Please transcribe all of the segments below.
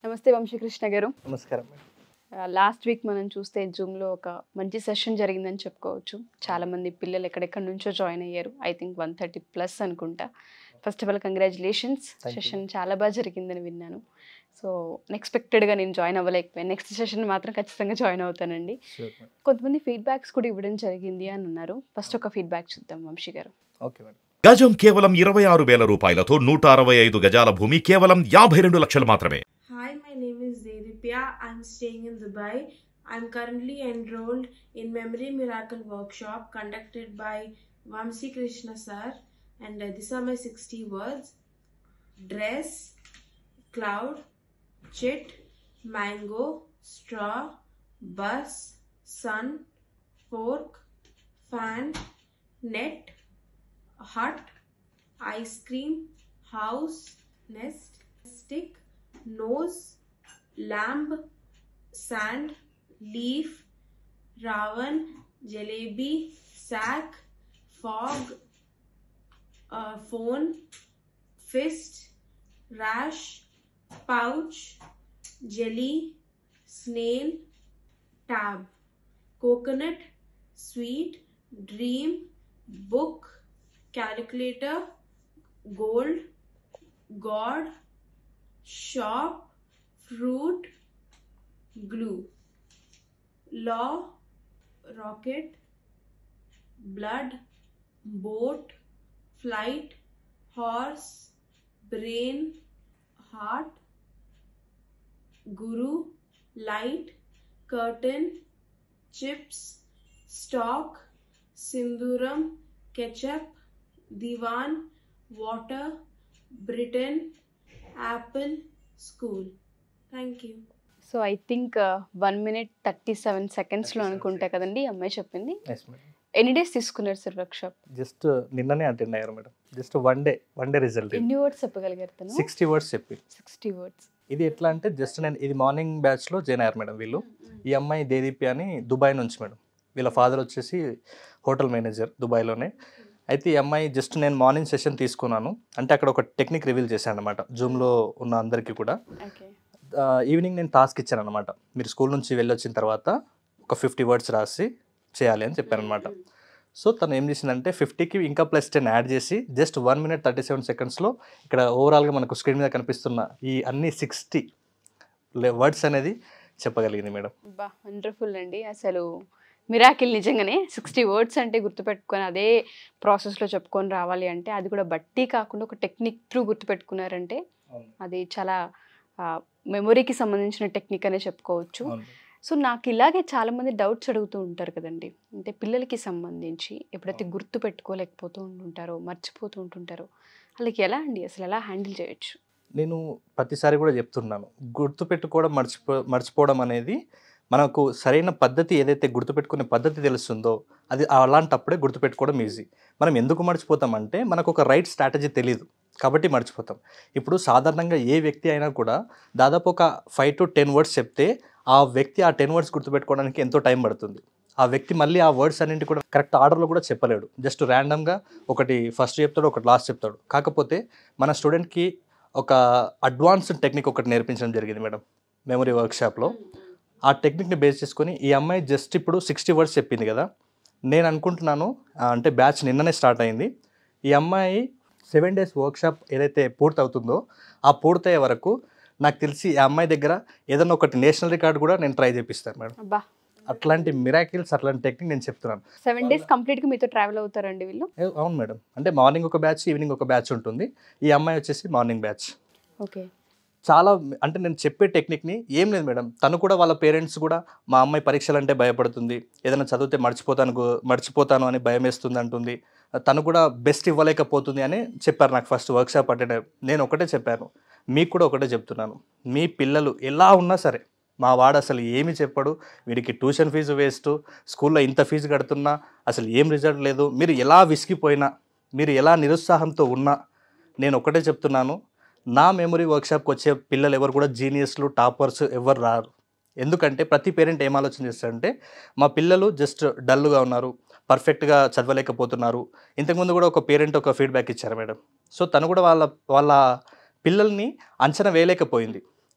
నమస్తే వంశీకృష్ణ గారు నమస్కారం మేడం లాస్ట్ వీక్ మనం చూస్తే జూమ్లో ఒక మంచి సెషన్ జరిగిందని చెప్పుకోవచ్చు చాలా మంది పిల్లలు ఎక్కడెక్కడి నుంచో జాయిన్ అయ్యారు I think one thirty plus అనుకుంటా first of all congratulations Thank you. Session చాలా బాగా జరిగిందని విన్నాను సో అన్ఎక్స్పెక్టెడ్గా నేను జాయిన్ అవ్వలేకపోయాను నెక్స్ట్ సెషన్ మాత్రం ఖచ్చితంగా జాయిన్ అవుతానండి షూర్ మేడం కొంతమంది ఫీడ్బ్యాక్స్ కూడా ఇవ్వడం జరిగింది అని అన్నారు ఫస్ట్ ఒక ఫీడ్బ్యాక్ చూద్దాం వంశీ గారు ఓకే మేడం గజం కేవలం ఇరవై ఆరు వేల రూపాయలతో నూట అరవై ఐదు గజాల భూమి కేవలం యాభై రెండు లక్షలు మాత్రమే Hi, my name is Dedipya. I'm staying in Dubai. I'm currently enrolled in Memory Miracle Workshop conducted by Vamsi Krishna sir. And uh, these are my 60 words dress, cloud, chit, mango, straw, bus, sun, fork, fan, net, hut, ice cream, house, nest, stick, nose, lamb, sand, leaf, ravan, jalebi, sack, fog, uh, phone, fist, rash, pouch, jelly, snail, tab, coconut, sweet, dream, book, calculator, gold, god, shop, fruit, glue, law, rocket, blood, boat, flight, horse, brain, heart, guru, light, curtain, chips, stock, sinduram, ketchup, divan, water, Britain, apple, school. Thank you. So I think one minute thirty seven సెకండ్స్లో 37 అనుకుంటా కదండి ఈ అమ్మాయి చెప్పింది yes madam ఎన్ని days తీసుకున్నారు sir workshop just నిన్ననే attend అయ్యారు madam just one day one day result ఎన్ని వర్డ్స్ చెప్పగలిగారు తను సిక్స్టీ వర్డ్స్ చెప్పి సిక్స్టీ వర్డ్స్ ఇది ఎట్లా అంటే జస్ట్ నేను ఇది మార్నింగ్ బ్యాచ్లో జాయిన్ అయ్యారు మేడం వీళ్ళు ఈ అమ్మాయి దేదీప్య అని దుబాయ్ నుంచి మేడం వీళ్ళ ఫాదర్ వచ్చేసి హోటల్ మేనేజర్ దుబాయ్లోనే అయితే ఈ అమ్మాయి జస్ట్ నేను మార్నింగ్ సెషన్ తీసుకున్నాను అంటే అక్కడ ఒక టెక్నిక్ రివీల్ చేశాను అనమాట జూమ్లో ఉన్న అందరికీ కూడా ఓకే ఈవినింగ్ నేను టాస్క్ ఇచ్చాను అనమాట మీరు స్కూల్ నుంచి వెళ్ళొచ్చిన తర్వాత ఒక ఫిఫ్టీ వర్డ్స్ రాసి చేయాలి అని చెప్పాను అనమాట సో తను ఏం చేసిందంటే ఫిఫ్టీకి ఇంకా ప్లస్ టెన్ యాడ్ చేసి just one minute thirty seven సెకండ్స్లో ఇక్కడ ఓవరాల్గా మనకు స్క్రీన్ మీద కనిపిస్తున్న ఈ అన్ని సిక్స్టీ వర్డ్స్ అనేది చెప్పగలిగింది మేడం బా వండర్ఫుల్ అండి అసలు మిరాకిల్ నిజంగానే సిక్స్టీ వర్డ్స్ అంటే గుర్తుపెట్టుకొని అదే ప్రాసెస్లో చెప్పుకొని రావాలి అంటే అది కూడా బట్టి కాకుండా ఒక టెక్నిక్ త్రూ గుర్తుపెట్టుకున్నారంటే అది చాలా మెమొరీకి సంబంధించిన టెక్నిక్ అనే చెప్పుకోవచ్చు సో నాకు ఇలాగే చాలా మంది డౌట్స్ అడుగుతూ ఉంటారు కదండి అంటే పిల్లలకి సంబంధించి ఎప్పుడైతే అవును. గుర్తు పెట్టుకోలేకపోతూ ఉంటుంటారో మర్చిపోతూ ఉంటుంటారో వాళ్ళకి ఎలా అండి అసలు ఎలా హ్యాండిల్ చేయొచ్చు నేను ప్రతిసారి కూడా చెప్తున్నాను గుర్తుపెట్టుకోవడం మర్చిపో మర్చిపోవడం అనేది మనకు సరైన పద్ధతి ఏదైతే గుర్తుపెట్టుకునే పద్ధతి తెలుస్తుందో అది అలాంటప్పుడే గుర్తుపెట్టుకోవడం ఈజీ మనం ఎందుకు మర్చిపోతామంటే మనకు ఒక రైట్ స్ట్రాటజీ తెలియదు కాబట్టి మర్చిపోతాం ఇప్పుడు సాధారణంగా ఏ వ్యక్తి అయినా కూడా దాదాపు ఒక ఫైవ్ టు టెన్ వర్డ్స్ చెప్తే ఆ వ్యక్తి ఆ టెన్ వర్డ్స్ గుర్తుపెట్టుకోవడానికి ఎంతో టైం పడుతుంది ఆ వ్యక్తి మళ్ళీ ఆ వర్డ్స్ అన్నింటి కూడా కరెక్ట్ ఆర్డర్లో కూడా చెప్పలేడు జస్ట్ ర్యాండమ్గా ఒకటి ఫస్ట్ చెప్తాడు ఒకటి లాస్ట్ చెప్తాడు కాకపోతే మన స్టూడెంట్కి ఒక అడ్వాన్స్డ్ టెక్నిక్ ఒకటి నేర్పించడం జరిగింది మేడం మెమరీ వర్క్షాప్లో ఆ టెక్నిక్ని బేస్ చేసుకొని ఈ అమ్మాయి జస్ట్ ఇప్పుడు సిక్స్టీ వర్డ్స్ చెప్పింది కదా నేను అనుకుంటున్నాను ఆ, అంటే బ్యాచ్ నిన్ననే స్టార్ట్ అయింది ఈ అమ్మాయి సెవెన్ డేస్ వర్క్షాప్ ఏదైతే పూర్తవుతుందో ఆ పూర్తయ్యే వరకు నాకు తెలిసి ఈ అమ్మాయి దగ్గర ఏదైనా ఒకటి నేషనల్ రికార్డ్ కూడా నేను ట్రై చేపిస్తాను మేడం అబ్బా అట్లాంటి మిరాకిల్స్ అట్లాంటి టెక్నిక్ నేను చెప్తున్నాను సెవెన్ డేస్ కంప్లీట్గా మీతో ట్రావెల్ అవుతారండి వీళ్ళు ఏ, అవును మేడం అంటే మార్నింగ్ ఒక బ్యాచ్ ఈవినింగ్ ఒక బ్యాచ్ ఉంటుంది ఈ అమ్మాయి వచ్చేసి మార్నింగ్ బ్యాచ్ ఓకే చాలా అంటే నేను చెప్పే టెక్నిక్ని ఏం లేదు మేడం తను కూడా వాళ్ళ పేరెంట్స్ కూడా మా అమ్మాయి పరీక్షలు అంటే భయపడుతుంది ఏదైనా చదివితే మర్చిపోతాను గు- మర్చిపోతాను అని భయం వేస్తుంది అంటుంది తను కూడా బెస్ట్ ఇవ్వలేకపోతుంది అని చెప్పారు నాకు ఫస్ట్ వర్క్షాప్ అటెండ్ అయ్యి. నేను ఒకటే చెప్పాను మీకు కూడా ఒకటే చెప్తున్నాను మీ పిల్లలు ఎలా ఉన్నా సరే మా వాడు అసలు ఏమి చెప్పడు వీడికి ట్యూషన్ ఫీజు వేస్ట్ స్కూల్లో ఇంత ఫీజు కడుతున్నా అసలు ఏం రిజల్ట్ లేదు మీరు ఎలా విసిగిపోయినా మీరు ఎలా నిరుత్సాహంతో ఉన్నా నేను ఒకటే చెప్తున్నాను నా మెమరీ వర్క్షాప్కి వచ్చే పిల్లలు ఎవరు కూడా జీనియస్లు టాపర్స్ ఎవరు రారు ఎందుకంటే ప్రతి పేరెంట్ ఏం ఆలోచన చేస్తారంటే మా పిల్లలు జస్ట్ డల్గా ఉన్నారు పర్ఫెక్ట్గా చదవలేకపోతున్నారు ఇంతకుముందు కూడా ఒక పేరెంట్ ఒక ఫీడ్బ్యాక్ ఇచ్చారు మేడం సో తను కూడా వాళ్ళ వాళ్ళ పిల్లల్ని అంచనా వేయలేకపోయింది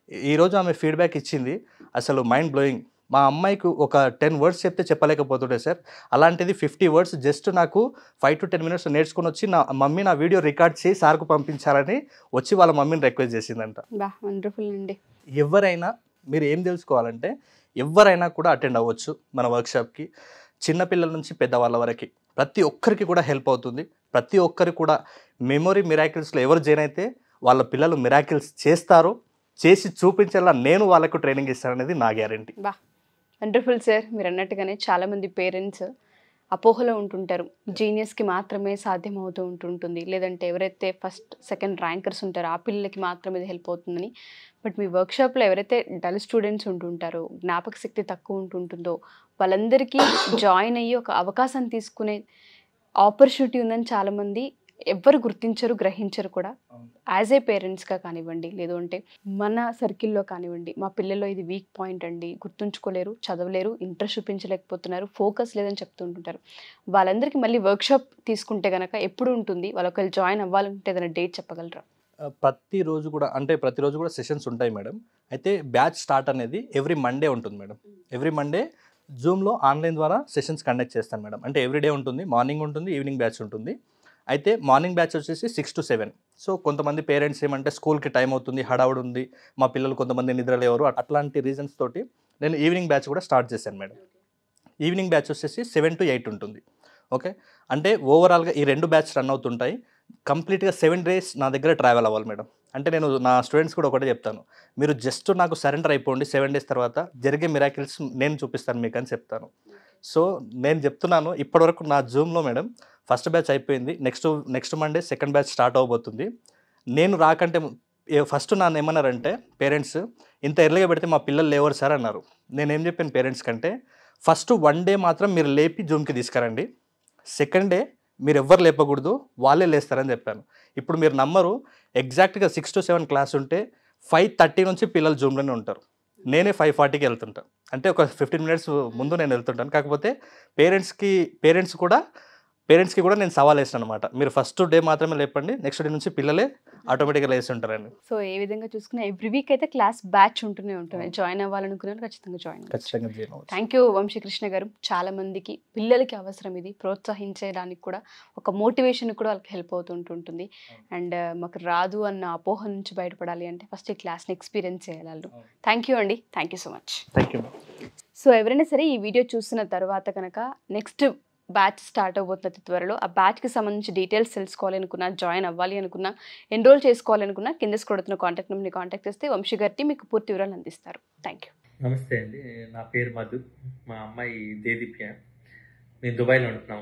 ఈరోజు ఆమె ఫీడ్బ్యాక్ ఇచ్చింది అసలు మైండ్ బ్లోయింగ్ మా అమ్మాయికి ఒక టెన్ వర్డ్స్ చెప్తే చెప్పలేకపోతుండే సార్ అలాంటిది ఫిఫ్టీ వర్డ్స్ జస్ట్ నాకు ఫైవ్ టు టెన్ మినిట్స్ నేర్చుకుని వచ్చి నా మమ్మీ నా వీడియో రికార్డ్ చేసి సార్కు పంపించాలని వచ్చి వాళ్ళ మమ్మీని రిక్వెస్ట్ చేసిందంట బా వండర్ఫుల్ అండి ఎవరైనా మీరు ఏం తెలుసుకోవాలంటే ఎవరైనా కూడా అటెండ్ అవ్వచ్చు మన వర్క్షాప్కి చిన్నపిల్లల నుంచి పెద్దవాళ్ళ వరకు ప్రతి ఒక్కరికి కూడా హెల్ప్ అవుతుంది ప్రతి ఒక్కరు కూడా మెమొరీ మిరాకిల్స్లో ఎవరు జాయిన్ అయితే వాళ్ళ పిల్లలు మిరాకిల్స్ చేస్తారో చేసి చూపించేలా నేను వాళ్ళకు ట్రైనింగ్ ఇస్తాననేది నా గ్యారంటీ బా వండర్ఫుల్ సార్ మీరు అన్నట్టుగానే చాలామంది పేరెంట్స్ అపోహలో ఉంటుంటారు జీనియస్కి మాత్రమే సాధ్యం అవుతూ ఉంటుంటుంది లేదంటే ఎవరైతే ఫస్ట్ సెకండ్ ర్యాంకర్స్ ఉంటారో ఆ పిల్లలకి మాత్రమే ఇది హెల్ప్ అవుతుందని బట్ మీ వర్క్షాప్లో ఎవరైతే డల్ స్టూడెంట్స్ ఉంటుంటారో జ్ఞాపక శక్తి తక్కువ ఉంటుంటుందో వాళ్ళందరికీ జాయిన్ అయ్యి ఒక అవకాశం తీసుకునే ఆపర్చునిటీ ఉందని చాలామంది ఎవ్వరు గుర్తించరు గ్రహించరు కూడా యాజ్ ఏ పేరెంట్స్గా కానివ్వండి లేదు అంటే మన సర్కిల్లో కానివ్వండి మా పిల్లల్లో ఇది వీక్ పాయింట్ అండి గుర్తుంచుకోలేరు చదవలేరు ఇంట్రెస్ట్ చూపించలేకపోతున్నారు ఫోకస్ లేదని చెప్తుంటుంటారు వాళ్ళందరికీ మళ్ళీ వర్క్షాప్ తీసుకుంటే కనుక ఎప్పుడు ఉంటుంది వాళ్ళు ఒకవేళ జాయిన్ అవ్వాలంటే ఏదైనా డేట్ చెప్పగలరా ఆ, ప్రతిరోజు కూడా అంటే ప్రతిరోజు కూడా సెషన్స్ ఉంటాయి మేడం అయితే బ్యాచ్ స్టార్ట్ అనేది ఎవ్రీ మండే ఉంటుంది మేడం ఎవ్రీ మండే జూమ్లో ఆన్లైన్ ద్వారా సెషన్స్ కండక్ట్ చేస్తాను మేడం అంటే ఎవ్రీ డే ఉంటుంది మార్నింగ్ ఉంటుంది ఈవినింగ్ బ్యాచ్ ఉంటుంది అయితే మార్నింగ్ బ్యాచ్ వచ్చేసి సిక్స్ టు సెవెన్ సో కొంతమంది పేరెంట్స్ ఏమంటే స్కూల్కి టైం అవుతుంది హడావుడి ఉంది మా పిల్లలు కొంతమంది నిద్రలేవరు అట్లాంటి రీజన్స్ తోటి నేను ఈవినింగ్ బ్యాచ్ కూడా స్టార్ట్ చేశాను మేడం ఈవినింగ్ బ్యాచ్ వచ్చేసి సెవెన్ టు ఎయిట్ ఉంటుంది ఓకే అంటే ఓవరాల్గా ఈ రెండు బ్యాచ్ రన్ అవుతుంటాయి కంప్లీట్గా సెవెన్ డేస్ నా దగ్గర ట్రావెల్ అవ్వాలి మేడం అంటే నేను నా స్టూడెంట్స్ కూడా ఒకటే చెప్తాను మీరు జస్ట్ నాకు సరెండర్ అయిపోండి సెవెన్ డేస్ తర్వాత జరిగే మిరాకిల్స్ నేను చూపిస్తాను మీకు అని చెప్తాను సో నేను చెప్తున్నాను ఇప్పటివరకు నా జూమ్లో మేడం ఫస్ట్ బ్యాచ్ అయిపోయింది next next Monday second batch start అవబోతుంది నేను రాకంటే ఫస్ట్ నన్ను ఏమన్నారంటే పేరెంట్స్ ఇంత ఎర్లీగా పెడితే మా పిల్లలు లేవరు సార్ అన్నారు నేనేం చెప్పాను పేరెంట్స్ కంటే ఫస్ట్ వన్ డే మాత్రం మీరు లేపి జూమ్కి తీసుకురండి సెకండ్ డే మీరు ఎవ్వరు లేపకూడదు వాళ్ళే లేస్తారని చెప్పాను ఇప్పుడు మీరు నమ్మరు ఎగ్జాక్ట్గా సిక్స్ టు సెవెన్ క్లాస్ ఉంటే ఫైవ్ థర్టీ నుంచి పిల్లలు జూమ్లోనే ఉంటారు నేనే ఫైవ్ ఫార్టీకి వెళ్తుంటాను అంటే ఒక ఫిఫ్టీన్ మినిట్స్ ముందు నేను వెళ్తుంటాను కాకపోతే పేరెంట్స్కి పేరెంట్స్ కూడా పేరెంట్స్కి కూడా నేను సవాల్ వేసాను అనమాట మీరు ఫస్ట్ డే మాత్రమే లేపండి నెక్స్ట్ డే నుంచి పిల్లలే ఆటోమేటిక్గా లేసి ఉంటారని సో ఏ విధంగా చూసుకున్నా ఎవ్రీ వీక్ అయితే క్లాస్ బ్యాచ్ ఉంటూనే ఉంటుంది జాయిన్ అవ్వాలనుకున్నారు ఖచ్చితంగా జాయిన్ ఖచ్చితంగా జాయిన్ అవ్వచ్చు థ్యాంక్ యూ వంశీకృష్ణ గారు చాలా మందికి పిల్లలకి అవసరం ఇది ప్రోత్సహించడానికి కూడా ఒక మోటివేషన్ కూడా వాళ్ళకి హెల్ప్ అవుతుంటుంటుంది అండ్ మాకు రాదు అన్న అపోహ నుంచి బయటపడాలి అంటే ఫస్ట్ ఈ క్లాస్ని ఎక్స్పీరియన్స్ చేయాలి వాళ్ళు థ్యాంక్ యూ అండి thank you so much thank you so ఎవరైనా సరే ఈ వీడియో చూసిన తర్వాత కనుక నెక్స్ట్ బ్యాచ్ స్టార్ట్ అవబోతున్న త్వరలో ఆ బ్యాచ్కి సంబంధించి డీటెయిల్స్ తెలుసుకోవాలి అనుకున్నా జాయిన్ అవ్వాలి అనుకున్నా ఎన్రోల్ చేసుకోవాలి అనుకున్నా కింద కొడుతున్న కాంటాక్ట్ నెంబర్ని కాంటాక్ట్ చేస్తే వంశీ గారికి మీకు పూర్తి వివరాలు అందిస్తారు థ్యాంక్ యూ నమస్తే అండి నా పేరు మధు మా అమ్మాయి దేదీప్య మేము దుబాయ్లో ఉంటున్నాం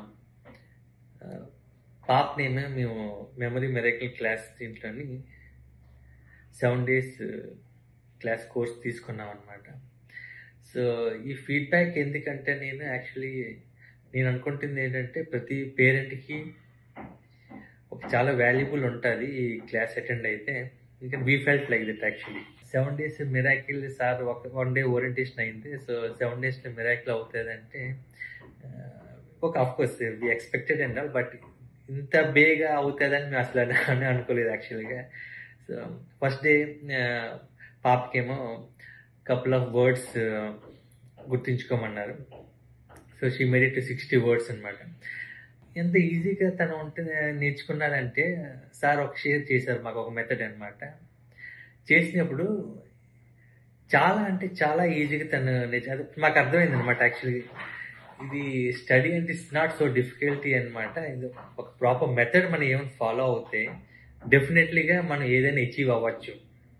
ఆ, పాప నేమ్ మేము మెమరీ మెరైకల్ క్లాస్ దీంట్లోని సెవెన్ డేస్ క్లాస్ కోర్స్ తీసుకున్నాం అనమాట సో ఈ ఫీడ్బ్యాక్ ఎందుకంటే నేను యాక్చువల్లీ నేను అనుకుంటుంది ఏంటంటే ప్రతి పేరెంట్కి ఒక చాలా వాల్యుబుల్ ఉంటుంది ఈ క్లాస్ అటెండ్ అయితే ఇంకా we felt like that actually seven days miracle sir ఒక వన్ డే ఓరియంటేషన్ అయింది సో సెవెన్ డేస్లో మిరాకిల్ అవుతుంది అంటే ఒక of course we expected and all but ఇంత బేగా అవుతుందని మేము అసలు అని- అని అనుకోలేదు యాక్చువల్గా సో ఫస్ట్ డే పాపకేమో కపుల్ ఆఫ్ వర్డ్స్ గుర్తుంచుకోమన్నారు so she made it sixty words అనమాట ఎంత ఈజీగా తను ఉంటే నేర్చుకున్నారంటే సార్ ఒక షేర్ చేశారు మాకు ఒక మెథడ్ అన్నమాట చేసినప్పుడు చాలా అంటే చాలా ఈజీగా తను నేర్చు అది మాకు అర్థమైంది అనమాట యాక్చువల్లీ ఇది స్టడీ అంటే ఇట్స్ నాట్ సో డిఫికల్టీ అనమాట ఇది ఒక ప్రాపర్ మెథడ్ మనం ఏమైనా ఫాలో అవుతే డెఫినెట్లీగా మనం ఏదైనా అచీవ్ అవ్వచ్చు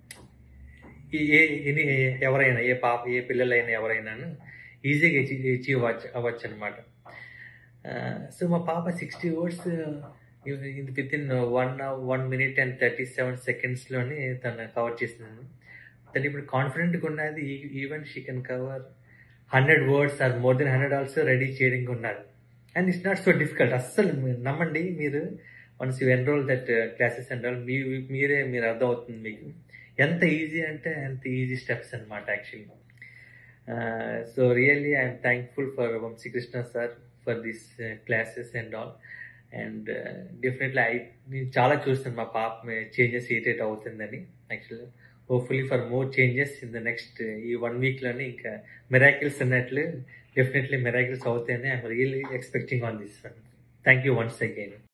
ఈ- ఏ ఎన్ని ఎవరైనా ఏ పాప ఏ పిల్లలైనా ఎవరైనాను ఈజీగా అచీవ్ అచీవ్ అవ్వచ్చు అవ్వచ్చు అనమాట సో మా పాప sixty words within one one minute and thirty seven సెకండ్స్లోనే తను కవర్ చేసింది తను ఇప్పుడు కాన్ఫిడెంట్గా ఉన్నది even she can cover hundred words or more than hundred also ready చేయడానికి ఉన్నది and it's not so difficult అస్సలు మీరు నమ్మండి మీరు once you enroll that classes and all మీ మీరే మీరు అర్థం అవుతుంది మీకు ఎంత ఈజీ అంటే అంత ఈజీ స్టెప్స్ అనమాట actually so really I'm thankful for Vamshikrishna sir for this classes and all and definitely I నేను చాలా చూస్తాను మా పాప చేంజెస్ ఏటేట్ అవుతుందని actually hopefully for more changes in the next ఈ వన్ వీక్లోనే ఇంకా మెరాకిల్స్ అన్నట్లు డెఫినెట్లీ మెరాకిల్స్ అవుతాయని I'm really expecting on this one thank you once again